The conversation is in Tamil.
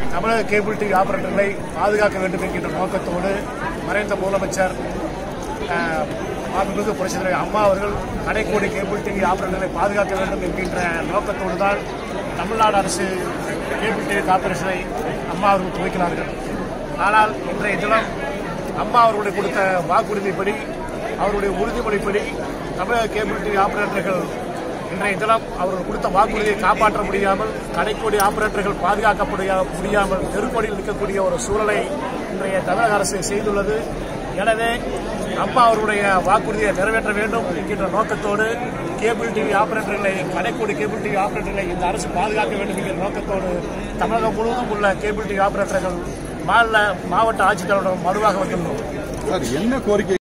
தமிழக கேபிள் டிவி ஆபரேட்டர்களை பாதுகாக்க வேண்டும் என்கின்ற நோக்கத்தோடு மறைந்த முதலமைச்சர் அஹ், மாண்புமிகு புரட்சித் தலைவர் அம்மா அவர்கள் கடைக்கோடி கேபிள் டிவி ஆபரேட்டர்களை பாதுகாக்க வேண்டும் என்கின்ற நோக்கத்தோடு தான் தமிழ்நாடு அரசு கேபிள் டிவி கார்பரேஷனை அம்மா அவர்கள் துவக்கினார்கள் ஆனால் இன்றைய தினம் அம்மா அவர்களுடைய கொடுத்த வாக்குறுதிப்படி அவருடைய உறுதிமொழிப்படி தமிழக கேபிள் டிவி ஆபரேட்டர்கள் இன்றைய தினம் அவர்கள் கொடுத்த வாக்குறுதியை காப்பாற்ற முடியாமல் கடைக்கோடி ஆபரேட்டர்கள் பாதுகாக்கப்பட முடியாமல் தெருக்கோடியில் நிற்கக்கூடிய ஒரு சூழலை இன்றைய தமிழக அரசு செய்துள்ளது எனவே அம்மா அவருடைய வாக்குறுதியை நிறைவேற்ற வேண்டும் என்கின்ற நோக்கத்தோடு கேபிள் டிவி ஆபரேட்டர்களை கடைக்கோடி கேபிள் டிவி ஆபரேட்டர்களை இந்த அரசு பாதுகாக்க வேண்டும் என்கிற நோக்கத்தோடு தமிழகம் முழுவதும் உள்ள கேபிள் டிவி ஆபரேட்டர்கள் மாநில மாவட்ட ஆட்சித்தலைவரிடம் மனுவாக வந்துள்ளோம் சார் என்ன கோரிக்கை